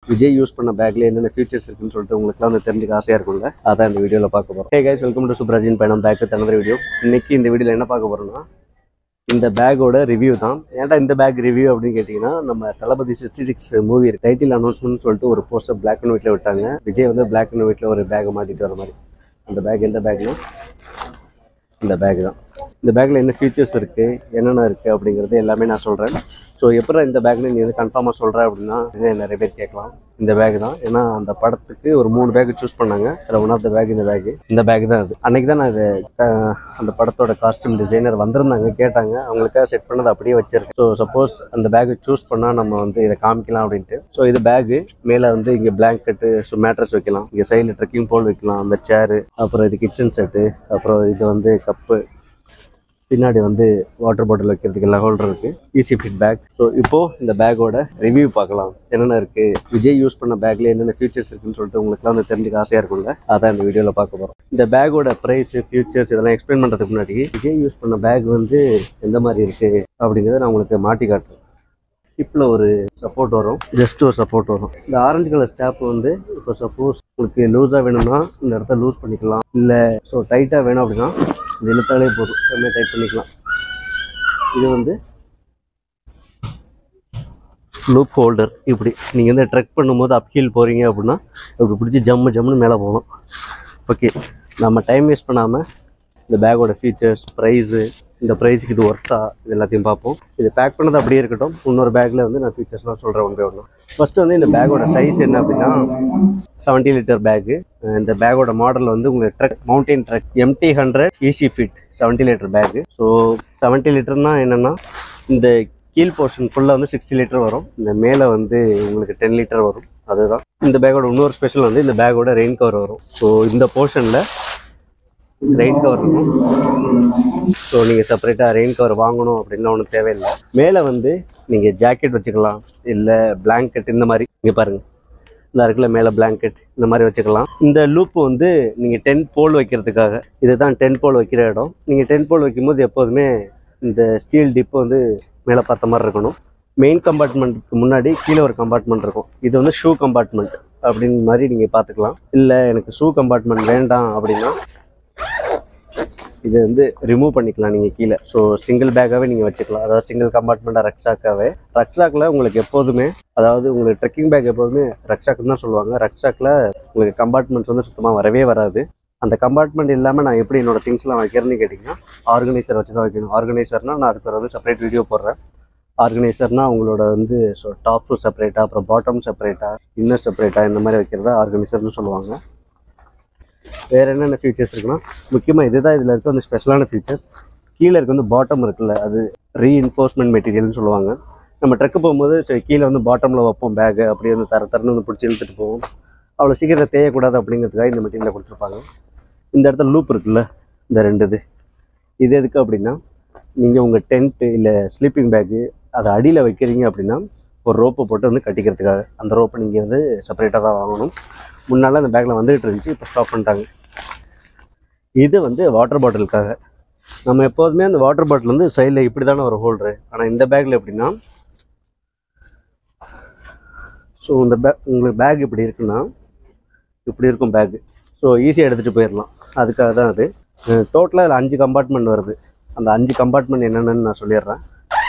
Vijay use பண்ண பேக்ல என்னென்ன ஃபீச்சர்ஸ் இருக்குன்னு சொல்லிட்டு உங்களுக்குலாம் வந்து தெரிஞ்சுக்க ஆசையா இருக்கும்ல அதான் இந்த வீடியோல பார்க்க போறோம் ஹே கைஸ் வெல்கம் டு சுப்ராஜின் பயணம் பேக் தனது வீடியோ இன்னைக்கு இந்த வீடியோல என்ன பார்க்க போறோம்னா இந்த பேக்கோட ரிவ்யூ தான் ஏன்டா இந்த பேக் ரிவ்யூ அப்படின்னு கேட்டிங்கன்னா நம்ம Thalapathy sixty six movie title announcement சொல்லிட்டு ஒரு போஸ்டர் பிளாக் அண்ட் ஒயிட்ல விட்டாங்க விஜய் வந்து பிளாக் அண்ட் ஒயிட்ல ஒரு பேக்கை மாட்டிட்டு வர மாதிரி அந்த பேக் எந்த பேக்னா இந்த பேக் தான் இந்த பேக்கில் என்ன ஃபீச்சர்ஸ் இருக்குது என்னென்ன இருக்குது அப்படிங்கிறது எல்லாமே நான் சொல்கிறேன் ஸோ எப்போ இந்த பேக்னு நீ வந்து கன்ஃபார்மாக சொல்கிற அப்படின்னா இதே நிறைய பேர் கேட்கலாம் இந்த பேக் தான் ஏன்னா அந்த படத்துக்கு ஒரு மூணு பேக் சூஸ் பண்ணாங்க அதில் ஒன் ஆஃப் த பேக் இந்த பேக் இந்த பேக் தான் அது அன்னைக்கு தான் நான் இது அஹ், அந்த படத்தோட காஸ்டியூம் டிசைனர் வந்திருந்தாங்க கேட்டாங்க அவங்களுக்காக செட் பண்ணது அப்படியே வச்சிருக்கேன் ஸோ சப்போஸ் அந்த பேக் சூஸ் பண்ணால் நம்ம வந்து இதை காமிக்கலாம் அப்படின்ட்டு ஸோ இது பேக்கு மேலே வந்து இங்கே பிளாங்கெட்டு ஸோ மேட்ரஸ் வைக்கலாம் இங்கே சைடில் ட்ரெக்கிங் போல் வைக்கலாம் அந்த சேரு அப்புறம் இது கிச்சன் செட்டு அப்புறம் இது வந்து கப்பு பின்னாடி வந்து வாட்டர் பாட்டில் வைக்கிறதுக்கு எல்லாம் ஹோல்டர் இருக்கு ஈஸி ஃபிட் பேக் ஸோ இப்போ இந்த பேக்கோட ரிவ்யூ பார்க்கலாம் என்னென்ன இருக்கு விஜய் யூஸ் பண்ண பேக்ல என்னென்ன ஃபீச்சர்ஸ் இருக்குன்னு சொல்லிட்டு உங்களுக்குலாம் வந்து தெரிஞ்சுக்க ஆசையா இருக்கும்ல அதான் இந்த வீடியோல பார்க்க போறோம் இந்த பேக்கோட பிரைஸ் ஃபியூச்சர்ஸ் இதெல்லாம் எக்ஸ்பிளைன் பண்றதுக்கு முன்னாடி விஜய் யூஸ் பண்ண பேக் வந்து எந்த மாதிரி இருக்கு அப்படிங்கிறத நான் உங்களுக்கு மாட்டி காட்டுறேன் ஹிப்பில் ஒரு சப்போர்ட் வரும் ஜஸ்ட் ஒரு சப்போர்ட் வரும் இந்த ஆரஞ்சு கலர் ஸ்டாப் வந்து இப்போ சப்போஸ் உங்களுக்கு லூஸாக வேணும்னா இந்த இடத்த லூஸ் பண்ணிக்கலாம் இல்லை ஸோ டைட்டாக வேணும் அப்படின்னா இது இழுத்தாலே போதும் எல்லாமே டைட் பண்ணிக்கலாம் இது வந்து லூப் ஹோல்டர் இப்படி நீங்கள் வந்து ட்ரெக் பண்ணும்போது அப்ஹீல் போகிறீங்க அப்படின்னா இப்படி பிடிச்சி ஜம்மு ஜம்முன்னு மேலே போகணும் ஓகே நம்ம டைம் வேஸ்ட் பண்ணாமல் இந்த பேக்கோட ஃபீச்சர்ஸ் ப்ரைஸு இந்த ப்ரைஸுக்கு இது ஒர்த்தா இது எல்லாத்தையும் பார்ப்போம் இது பேக் பண்ணது அப்படியே இருக்கட்டும் இன்னொரு பேக்கில் வந்து நான் ஃபீச்சர்ஸ்லாம் சொல்கிறேன் ஒன் பை ஒன்று ஃபர்ஸ்ட் வந்து இந்த பேக்கோட சைஸ் என்ன அப்படின்னா செவன்ட்டி லிட்டர் பேக்கு இந்த பேக்கோட மாடல் வந்து உங்களுக்கு trek mountain trek MT hundred easy fit seventy litre bag so seventy லிட்டர்னா என்னென்னா இந்த கீழ் போர்ஷன் ஃபுல்லாக வந்து சிக்ஸ்டி லிட்டர் வரும் இந்த மேலே வந்து உங்களுக்கு டென் லிட்டர் வரும் அதுதான் இந்த பேக்கோட இன்னொரு ஸ்பெஷல் வந்து இந்த பேக்கோட ரெயின் கவர் வரும் ஸோ இந்த போர்ஷனில் ரெயின் கவர் இருக்கும் ஸோ நீங்கள் செப்பரேட்டாக ரெயின் கவர் வாங்கணும் அப்படின்னு ஒன்றும் தேவையில்லை மேலே வந்து நீங்கள் ஜாக்கெட் வச்சுக்கலாம் இல்லை பிளாங்கெட் இந்த மாதிரி இங்கே பாருங்கள் இந்த இருக்குல்ல மேலே பிளாங்கெட் இந்த மாதிரி வச்சுக்கலாம் இந்த லூப் வந்து நீங்கள் டென் போல் வைக்கிறதுக்காக இதுதான் டென் போல் வைக்கிற இடம் நீங்கள் டென் போல் வைக்கும்போது எப்போதுமே இந்த ஸ்டீல் டிப் வந்து மேலே பார்த்த மாதிரி இருக்கணும் மெயின் கம்பார்ட்மெண்ட்டுக்கு முன்னாடி கீழே ஒரு கம்பார்ட்மெண்ட் இருக்கும் இது வந்து ஷூ கம்பார்ட்மெண்ட் அப்படின்னு மாதிரி நீங்கள் பார்த்துக்கலாம் இல்லை எனக்கு ஷூ கம்பார்ட்மெண்ட் வேண்டாம் அப்படின்னா இதை வந்து ரிமூவ் பண்ணிக்கலாம் நீங்கள் கீழே ஸோ சிங்கிள் பேக்காகவே நீங்கள் வச்சுக்கலாம் அதாவது சிங்கிள் கம்பார்ட்மெண்ட்டாக ரக்ஷாக்காகவே ரக்ஷாக்கில் உங்களுக்கு எப்போதுமே அதாவது உங்களுக்கு ட்ரெக்கிங் பேக் எப்போதுமே ரக்ஷாக்குன்னு தான் சொல்லுவாங்க ரக்ஷாக்கில் உங்களுக்கு கம்பார்ட்மெண்ட்ஸ் வந்து சுத்தமாக வரவே வராது அந்த கம்பார்ட்மெண்ட் இல்லாமல் நான் எப்படி என்னோட திங்ஸ்லாம் வைக்கிறேன்னு கேட்டிங்கன்னா ஆர்கனைசர் வச்சு தான் வைக்கணும் ஆர்கனைசர்னா நான் அதுக்கு வந்து செப்பரேட் வீடியோ போடுறேன் ஆர்கனைசர்னா உங்களோட வந்து ஸோ டாப்பு செப்பரேட்டாக அப்புறம் பாட்டம் செப்பரேட்டாக இன்னர் செப்பரேட்டாக இந்த மாதிரி வைக்கிறதா ஆர்கனைசர்னு சொல்லுவாங்க வேற என்னென்ன ஃபீச்சர்ஸ் இருக்குன்னா முக்கியமாக இதுதான் இதில் இருக்க வந்து ஸ்பெஷலான ஃபீச்சர் கீழே இருக்க வந்து பாட்டம் இருக்குல்ல அது ரீஇன்ஃபோர்ஸ்மெண்ட் மெட்டீரியல்னு சொல்லுவாங்க நம்ம ட்ரெக்கு போகும்போது சரி கீழே வந்து பாட்டமில் வைப்போம் பேக்கு அப்படியே வந்து தர தரன்னு வந்து பிடிச்சி இழுத்துட்டு போவோம் அவ்வளோ சீக்கிரம் தேயக்கூடாது அப்படிங்கிறதுக்காக இந்த மெட்டீரியலை கொடுத்துருப்பாங்க இந்த இடத்துல லூப் இருக்குல்ல இந்த ரெண்டு இது இது எதுக்கு அப்படின்னா நீங்கள் உங்கள் டென்ட்டு இல்லை ஸ்லீப்பிங் பேக்கு அதை அடியில் வைக்கிறீங்க அப்படின்னா ஒரு ரோப்பை போட்டு வந்து கட்டிக்கிறதுக்காக அந்த ரோப்பை நீங்கள் வந்து செப்பரேட்டாக தான் வாங்கணும் முன்னால் அந்த பேக்கில் வந்துகிட்டு இருந்துச்சு இப்போ ஸ்டாப் பண்ணிட்டாங்க இது வந்து வாட்டர் பாட்டிலுக்காக நம்ம எப்போதுமே அந்த வாட்டர் பாட்டில் வந்து சைடில் இப்படி தானே ஒரு ஹோல்டரு ஆனால் இந்த பேக்கில் எப்படின்னா ஸோ இந்த பேக் உங்களுக்கு பேக் இப்படி இருக்குன்னா இப்படி இருக்கும் பேக்கு ஸோ ஈஸியாக எடுத்துகிட்டு போயிடலாம் அதுக்காக தான் அது டோட்டலாக அதில் அஞ்சு கம்பார்ட்மெண்ட் வருது அந்த அஞ்சு கம்பார்ட்மெண்ட் என்னென்னு நான் சொல்லிடுறேன்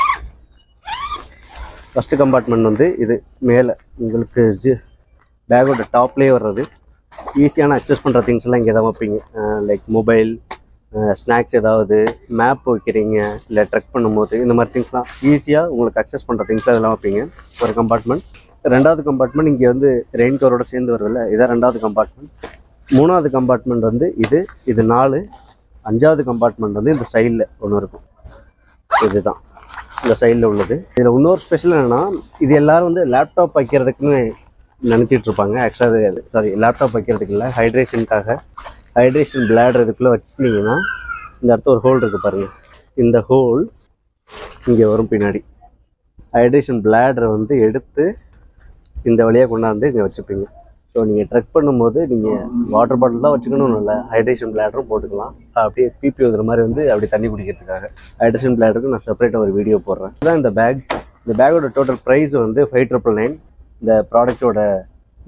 ஃபஸ்ட்டு கம்பார்ட்மெண்ட் வந்து இது மேலே உங்களுக்கு ஜி பேக்கோட டாப்லேயே வர்றது ஈஸியான அக்சஸ் பண்ணுற திங்ஸ் எல்லாம் இங்கே தான் வைப்பீங்க லைக் மொபைல் ஸ்நாக்ஸ் ஏதாவது மேப் வைக்கிறீங்க இல்லை ட்ரெக் பண்ணும்போது இந்த மாதிரி திங்ஸ்லாம் ஈஸியாக உங்களுக்கு அக்சஸ் பண்ணுற திங்ஸ் அதெல்லாம் வைப்பீங்க ஒரு கம்பார்ட்மெண்ட் ரெண்டாவது கம்பார்ட்மெண்ட் இங்கே வந்து ரெயின் கவரோட சேர்ந்து வருதுல்ல இதான் ரெண்டாவது கம்பார்ட்மெண்ட் மூணாவது கம்பார்ட்மெண்ட் வந்து இது இது நாலு அஞ்சாவது கம்பார்ட்மெண்ட் வந்து இந்த சைடில் ஒன்று இருக்கும் இதுதான் இந்த சைடில் உள்ளது இதில் இன்னொரு ஸ்பெஷல் என்னென்னா இது எல்லாரும் வந்து லேப்டாப் வைக்கிறதுக்குன்னு நினச்சிட்டு இருப்பாங்க ஆக்சுவலாக அது சாரி லேப்டாப் வைக்கிறதுக்கு இல்லை ஹைட்ரேஷனுக்காக ஹைட்ரேஷன் பிளாடர் இதுக்குள்ளே வச்சுருந்தீங்கன்னா இந்த இடத்துல ஒரு ஹோல் இருக்குது பாருங்கள் இந்த ஹோல் இங்கே வரும் பின்னாடி ஹைட்ரேஷன் பிளாடரை வந்து எடுத்து இந்த வழியாக கொண்டாந்து இங்கே வச்சுப்பீங்க ஸோ நீங்கள் ட்ரெக் பண்ணும்போது நீங்கள் வாட்டர் பாட்டில் தான் வச்சுக்கணும்னு இல்லை ஹைட்ரேஷன் பிளாடரும் போட்டுக்கலாம் அப்படியே பிபி வந்துற மாதிரி வந்து அப்படி தண்ணி குடிக்கிறதுக்காக ஹைட்ரேஷன் பிளாடருக்கு நான் செப்பரேட்டாக ஒரு வீடியோ போடுறேன் இதுதான் இந்த பேக் இந்த பேக்கோட டோட்டல் ப்ரைஸ் வந்து ஃபைவ் ட்ரிபிள் நைன் இந்த ப்ராடக்ட்டோட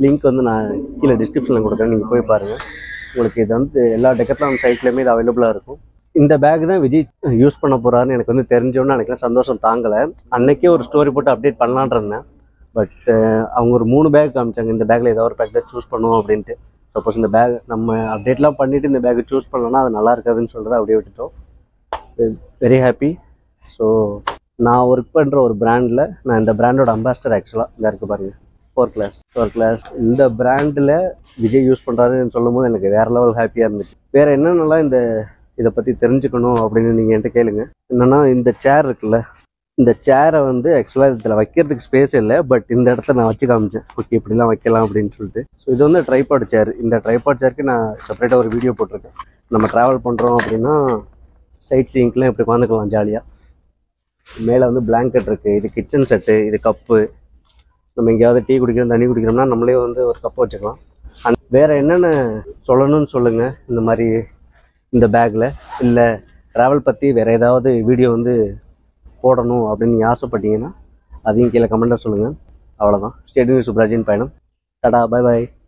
லிங்க் வந்து நான் கீழே டிஸ்கிரிப்ஷனில் கொடுக்குறேன் நீங்கள் போய் பாருங்கள் உங்களுக்கு இது வந்து எல்லா டெக்கத்லான் சைட்லேயுமே இது அவைலபிளாக இருக்கும் இந்த பேக் தான் விஜய் யூஸ் பண்ண போகிறாருன்னு எனக்கு வந்து தெரிஞ்சோன்னு எனக்கு சந்தோஷம் தாங்கலை அன்னைக்கே ஒரு ஸ்டோரி போட்டு அப்டேட் பண்ணலான்னு இருந்தேன் பட் அவங்க ஒரு மூணு பேக் காமிச்சாங்க இந்த பேக்கில் ஏதாவது ஒரு பேக் தான் சூஸ் பண்ணுவோம் அப்படின்ட்டு சப்போஸ் இந்த பேக் நம்ம அப்டேட்லாம் பண்ணிவிட்டு இந்த பேக்கை சூஸ் பண்ணோன்னா அது நல்லா இருக்காதுன்னு சொல்கிறத அப்படியே விட்டுட்டோம் வெரி ஹாப்பி ஸோ நான் ஒர்க் பண்ணுற ஒரு பிராண்டில் நான் இந்த பிராண்டோட அம்பாசிடர் ஆக்சுவலாக இந்த இருக்கு பாருங்க ஃபோர் கிளாஸ் ஃபோர் கிளாஸ் இந்த பிராண்டில் விஜய் யூஸ் பண்ணுறாருன்னு சொல்லும்போது எனக்கு வேற லெவல் ஹாப்பியாக இருந்துச்சு வேற என்னென்னலாம் இந்த இதை பற்றி தெரிஞ்சுக்கணும் அப்படின்னு நீங்கள் என்கிட்ட கேளுங்க என்னன்னா இந்த சேர் இருக்குல்ல இந்த சேரை வந்து ஆக்சுவலாக இதில் வைக்கிறதுக்கு ஸ்பேஸ் இல்லை பட் இந்த இடத்த நான் வச்சு காமிச்சேன் ஓகே இப்படிலாம் வைக்கலாம் அப்படின்னு சொல்லிட்டு ஸோ இது வந்து ட்ரைபாட் சேர் இந்த ட்ரைபாட் சேருக்கு நான் செப்பரேட்டாக ஒரு வீடியோ போட்டிருக்கேன் நம்ம ட்ராவல் பண்ணுறோம் அப்படின்னா சைட் சீங்க்லாம் இப்படி உட்காந்துக்கலாம் ஜாலியாக மேலே வந்து பிளாங்கெட் இருக்குது இது கிச்சன் செட்டு இது கப்பு நம்ம எங்கேயாவது டீ குடிக்கிறோம் தண்ணி குடிக்கிறோம்னா நம்மளே வந்து ஒரு கப்பு வச்சுக்கலாம் அண்ட் வேறு என்னென்ன சொல்லணும்னு சொல்லுங்கள் இந்த மாதிரி இந்த பேக்கில் இல்லை ட்ராவல் பற்றி வேறு ஏதாவது வீடியோ வந்து போடணும் அப்படின்னு நீங்கள் ஆசைப்பட்டீங்கன்னா அதையும் கீழே கமெண்ட்டில் சொல்லுங்கள் அவ்வளோதான் ஸ்டேடியம் சுப்ராஜின் பயணம் டடா பை பாய்